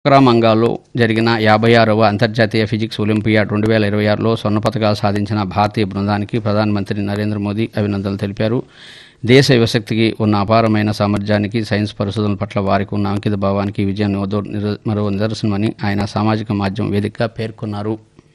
సక్రమంగాలో జరిగిన యాభై ఆరవ అంతర్జాతీయ ఫిజిక్స్ ఒలింపియాడ్ రెండు వేల ఇరవై ఆరులో స్వర్ణ పథకాలు సాధించిన భారతీయ బృందానికి ప్రధానమంత్రి నరేంద్ర మోదీ అభినందనలు తెలిపారు దేశ యువశక్తికి ఉన్న అపారమైన సామర్థ్యానికి సైన్స్ పరిశోధనల పట్ల వారికి ఉన్న అంకిత భావానికి ఈ విజయం మరో నిర- మరో నిదర్శనమని ఆయన సామాజిక మాధ్యమం వేదికగా పేర్కొన్నారు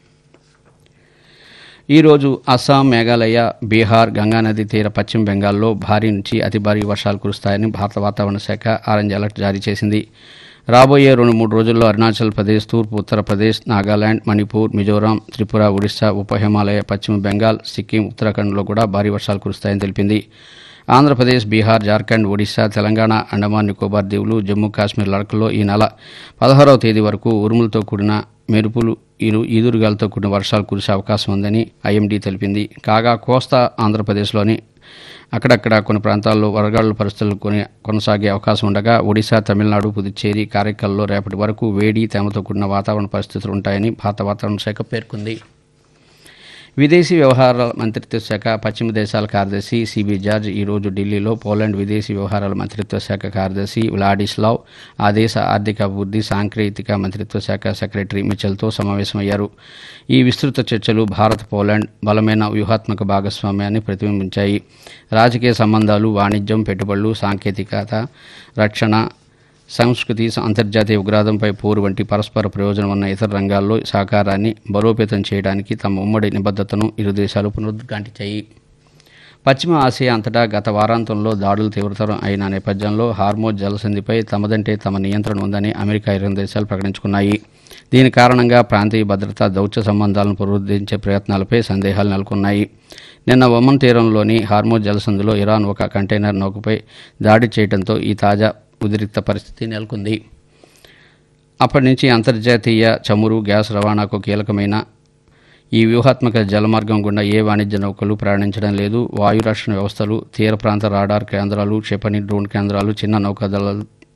ఈరోజు అస్సాం మేఘాలయ బీహార్ గంగానది తీర పశ్చిమ బెంగాల్లో భారీ నుంచి అతి భారీ వర్షాలు కురుస్తాయని భారత వాతావరణ శాఖ ఆరెంజ్ అలర్ట్ జారీ చేసింది రాబోయే రెండు మూడు రోజుల్లో అరుణాచల్ ప్రదేశ్ తూర్పు ఉత్తరప్రదేశ్ నాగాలాండ్ మణిపూర్ మిజోరాం త్రిపుర ఒడిశా ఉప హిమాలయ పశ్చిమ బెంగాల్ సిక్కిం ఉత్తరాఖండ్లో కూడా భారీ వర్షాలు కురుస్తాయని తెలిపింది ఆంధ్రప్రదేశ్ బీహార్ జార్ఖండ్ ఒడిశా తెలంగాణ అండమాన్ నికోబార్ దీవులు జమ్మూ కాశ్మీర్ లడఖ్లో ఈ నెల పదహారవ తేదీ వరకు ఉరుములతో కూడిన మెరుపులు ఇరు ఈదురుగాలతో కూడిన వర్షాలు కురిసే అవకాశం ఉందని ఐఎండీ తెలిపింది కాగా కోస్తా ఆంధ్రప్రదేశ్లోని అక్కడక్కడ కొన్ని ప్రాంతాల్లో వరగాళ్ల పరిస్థితులు కొని కొనసాగే అవకాశం ఉండగా ఒడిశా తమిళనాడు పుదుచ్చేరి కారైకల్లో రేపటి వరకు వేడి తేమతో కూడిన వాతావరణ పరిస్థితులు ఉంటాయని భారత వాతావరణ శాఖ పేర్కొంది విదేశీ వ్యవహారాల మంత్రిత్వ శాఖ పశ్చిమ దేశాల కార్యదర్శి సిబి జార్జ్ ఈరోజు ఢిల్లీలో పోలాండ్ విదేశీ వ్యవహారాల మంత్రిత్వ శాఖ కార్యదర్శి వ్లాడిస్లావ్ ఆ దేశ ఆర్థిక అభివృద్ధి సాంకేతిక మంత్రిత్వ శాఖ సెక్రటరీ మిచెల్తో సమావేశమయ్యారు ఈ విస్తృత చర్చలు భారత్ పోలాండ్ బలమైన వ్యూహాత్మక భాగస్వామ్యాన్ని ప్రతిబింబించాయి రాజకీయ సంబంధాలు వాణిజ్యం పెట్టుబడులు సాంకేతికత రక్షణ సంస్కృతి అంతర్జాతీయ ఉగ్రవాదంపై పోరు వంటి పరస్పర ప్రయోజనం ఉన్న ఇతర రంగాల్లో సహకారాన్ని బలోపేతం చేయడానికి తమ ఉమ్మడి నిబద్ధతను ఇరు దేశాలు పునరుద్ఘాటించాయి పశ్చిమ ఆసియా అంతటా గత వారాంతంలో దాడులు తీవ్రతరం అయిన నేపథ్యంలో హార్మోజ్ జలసంధిపై తమదంటే తమ నియంత్రణ ఉందని అమెరికా ఇరవై దేశాలు ప్రకటించుకున్నాయి దీని కారణంగా ప్రాంతీయ భద్రత దౌత్య సంబంధాలను పునరుద్ధరించే ప్రయత్నాలపై సందేహాలు నెలకొన్నాయి నిన్న ఒమన్ తీరంలోని హార్మోజ్ జలసంధిలో ఇరాన్ ఒక కంటైనర్ నౌకపై దాడి చేయడంతో ఈ తాజా ఉద్రిక్త పరిస్థితి నెలకొంది అప్పటి నుంచి అంతర్జాతీయ చమురు గ్యాస్ రవాణాకు కీలకమైన ఈ వ్యూహాత్మక జలమార్గం గుండా ఏ వాణిజ్య నౌకలు ప్రయాణించడం లేదు వాయు రక్షణ వ్యవస్థలు తీర ప్రాంత రాడార్ కేంద్రాలు క్షిపణి డ్రోన్ కేంద్రాలు చిన్న నౌకాదళ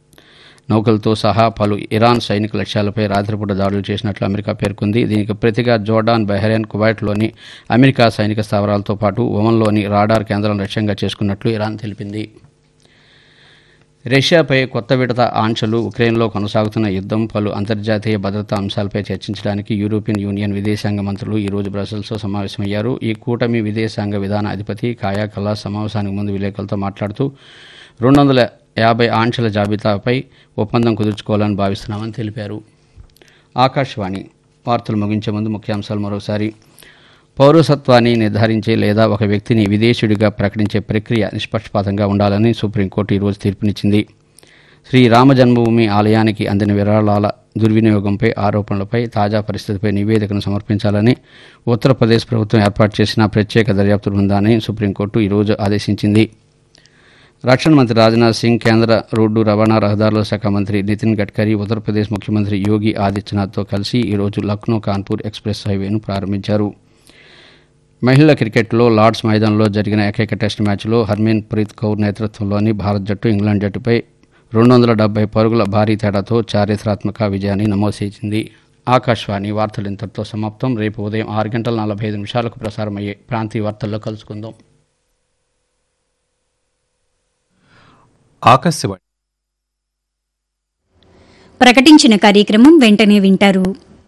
నౌకలతో సహా పలు ఇరాన్ సైనిక లక్ష్యాలపై రాత్రిపూట దాడులు చేసినట్లు అమెరికా పేర్కొంది దీనికి ప్రతిగా జోర్డాన్ బహ్రెయిన్ కువైట్లోని అమెరికా సైనిక స్థావరాలతో పాటు ఒమన్లోని రాడార్ కేంద్రాలను లక్ష్యంగా చేసుకున్నట్లు ఇరాన్ తెలిపింది రష్యాపై కొత్త విడత ఆంక్షలు ఉక్రెయిన్లో కొనసాగుతున్న యుద్ధం పలు అంతర్జాతీయ భద్రతా అంశాలపై చర్చించడానికి యూరోపియన్ యూనియన్ విదేశాంగ మంత్రులు ఈ రోజు బ్రసెల్స్లో సమావేశమయ్యారు ఈ కూటమి విదేశాంగ విధాన అధిపతి కాయా కల్లాస్ సమావేశానికి ముందు విలేకరులతో మాట్లాడుతూ రెండు వందల యాభై ఆంక్షల జాబితాపై ఒప్పందం కుదుర్చుకోవాలని భావిస్తున్నామని తెలిపారు ఆకాశవాణి వార్తలు ముగించే ముందు ముఖ్యాంశాలు మరోసారి పౌరసత్వాన్ని నిర్ధారించే లేదా ఒక వ్యక్తిని విదేశీయుడిగా ప్రకటించే ప్రక్రియ నిష్పక్షపాతంగా ఉండాలని సుప్రీంకోర్టు ఈరోజు తీర్పునిచ్చింది శ్రీ రామజన్మభూమి ఆలయానికి అందిన విరాళాల దుర్వినియోగంపై ఆరోపణలపై తాజా పరిస్థితిపై నివేదికను సమర్పించాలని ఉత్తరప్రదేశ్ ప్రభుత్వం ఏర్పాటు చేసిన ప్రత్యేక దర్యాప్తు బృందాన్ని సుప్రీంకోర్టు ఈరోజు ఆదేశించింది రక్షణ మంత్రి రాజ్నాథ్ సింగ్ కేంద్ర రోడ్డు రవాణా రహదారుల శాఖ మంత్రి నితిన్ గడ్కరీ ఉత్తరప్రదేశ్ ముఖ్యమంత్రి యోగి ఆదిత్యనాథ్తో కలిసి ఈరోజు లక్నో కాన్పూర్ ఎక్స్ప్రెస్ హైవేను ప్రారంభించారు మహిళల క్రికెట్లో లార్డ్స్ మైదానంలో జరిగిన ఏకైక టెస్ట్ మ్యాచ్లో హర్మీన్ ప్రీత్ కౌర్ నేతృత్వంలోని భారత్ జట్టు ఇంగ్లాండ్ జట్టుపై రెండు వందల డెబ్బై పరుగుల భారీ తేడాతో చారిత్రాత్మక విజయాన్ని నమోదు చేసింది ఆకాశవాణి వార్తలు ఇంతటితో సమాప్తం రేపు ఉదయం ఆరు గంటల నలభై ఐదు నిమిషాలకు ప్రసారమయ్యే ప్రాంతీయ వార్తల్లో కలుసుకుందాం ఆకాశవాణి ప్రకటించిన కార్యక్రమం వెంటనే వింటారు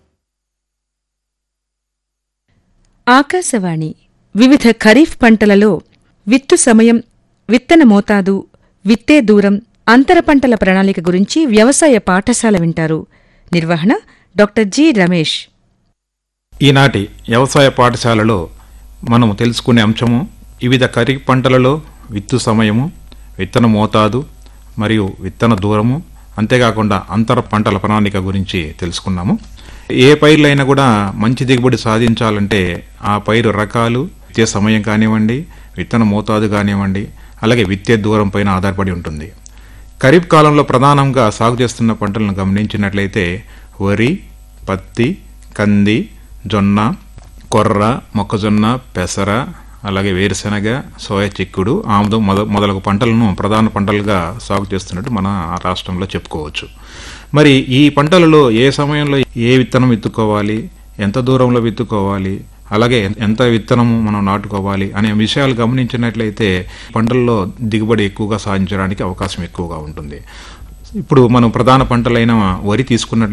ఆకాశవాణి వివిధ ఖరీఫ్ పంటలలో విత్తు సమయం విత్తన మోతాదు విత్తే దూరం అంతర పంటల ప్రణాళిక గురించి వ్యవసాయ పాఠశాల వింటారు నిర్వహణ డాక్టర్ జి రమేష్ ఈనాటి వ్యవసాయ పాఠశాలలో మనము తెలుసుకునే అంశము వివిధ ఖరీఫ్ పంటలలో విత్తు సమయము విత్తన మోతాదు మరియు విత్తన దూరము అంతేకాకుండా అంతర పంటల ప్రణాళిక గురించి తెలుసుకున్నాము ఏ పైర్లైనా కూడా మంచి దిగుబడి సాధించాలంటే ఆ పైరు రకాలు విత్తే సమయం కానివ్వండి విత్తన మోతాదు కానివ్వండి అలాగే విత్తే దూరం పైన ఆధారపడి ఉంటుంది ఖరీఫ్ కాలంలో ప్రధానంగా సాగు చేస్తున్న పంటలను గమనించినట్లయితే వరి పత్తి కంది జొన్న కొర్ర మొక్కజొన్న పెసర అలాగే వేరుశెనగ సోయా చిక్కుడు ఆముదం మొద మొదలగు పంటలను ప్రధాన పంటలుగా సాగు చేస్తున్నట్టు మన రాష్ట్రంలో చెప్పుకోవచ్చు మరి ఈ పంటలలో ఏ సమయంలో ఏ విత్తనం విత్తుకోవాలి ఎంత దూరంలో విత్తుకోవాలి అలాగే ఎంత విత్తనము మనం నాటుకోవాలి అనే విషయాలు గమనించినట్లయితే పంటల్లో దిగుబడి ఎక్కువగా సాధించడానికి అవకాశం ఎక్కువగా ఉంటుంది ఇప్పుడు మనం ప్రధాన పంటలైన వరి తీసుకున్నట్లయితే